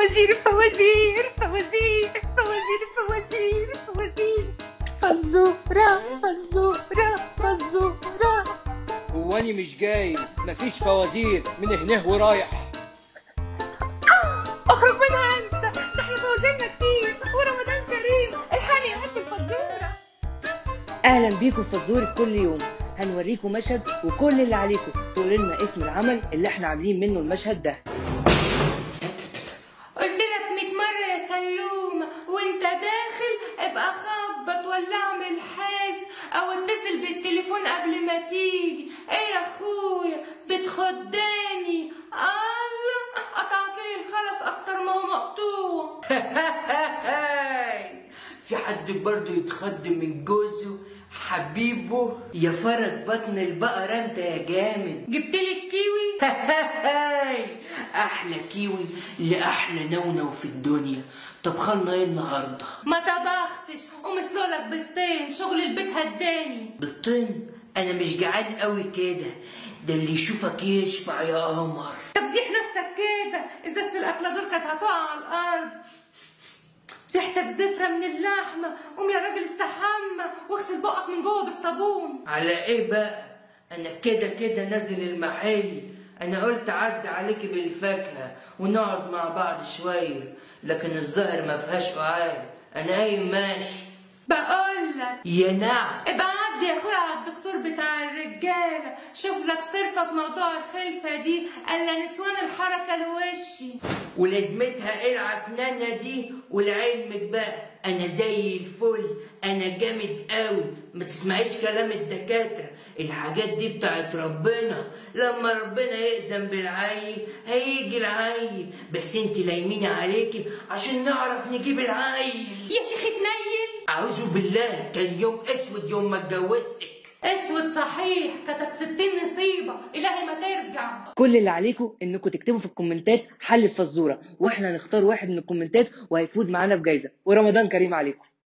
فوازير فوازير فوازير فوازير فوازير فوازير فزورة فزورة فزورة هو أنا مش جاي مفيش فوازير من هنا ورايح اخرج منها انت ده احنا فوازيرنا كتير ورمضان كريم الحقني يا قد الفزورة اهلا بيكم في فزورة كل يوم هنوريكم مشهد وكل اللي عليكم تقولوا لنا اسم العمل اللي احنا عاملين منه المشهد ده قلت لك 100 مرة يا سلومة وانت داخل ابقى خبط ولا اعمل حاس او اتصل بالتليفون قبل ما تيجي ايه يا اخويا بتخداني الله قطعت لي الخلف اكتر ما هو مقطوع في حد برضه يتخض من جوزه حبيبه يا فرس بطن البقرة انت يا جامد جبت لي الكيوي احلى كيوي لاحلى نونو في الدنيا طب خلنا ايه النهارده ما طبختش ومسلولك بالطين شغل البيت هداني بالطين انا مش جعان قوي كده ده اللي يشوفك يشبع يا قمر طب زيح نفسك كده ازازة الاكلة دول كانت هتقع على الارض ريحتك زفرة من اللحمة قوم يا راجل استحمى واغسل بقك من جوه بالصابون على ايه بقى انا كده كده نازل المحل انا قلت عدى عليكي بالفاكهه ونقعد مع بعض شويه لكن الظاهر ما فيهاش قعاد انا قايم ماشي بقولك يا نعم ابقى عدي يا اخويا على الدكتور بتاع الرجالة شوف لك صرفة في موضوع الخلفة دي الا نسوان الحركة لوشي ولازمتها ايه العكنانه دي ولعلمك بقى انا زي الفل انا جامد قوي ما تسمعيش كلام الدكاتره الحاجات دي بتاعت ربنا لما ربنا يأذن بالعيل هيجي العيل بس انت لايمين عليكي عشان نعرف نجيب العيل يا شيخ اتنيل اعوذ بالله كان يوم اسود يوم ما اتجوزتك اسود صحيح كتك ستين نصيبة الهي ما ترجع كل اللي عليكم انكم تكتبوا في الكومنتات حل الفزورة واحنا هنختار واحد من الكومنتات وهيفوز معانا بجايزة ورمضان كريم عليكم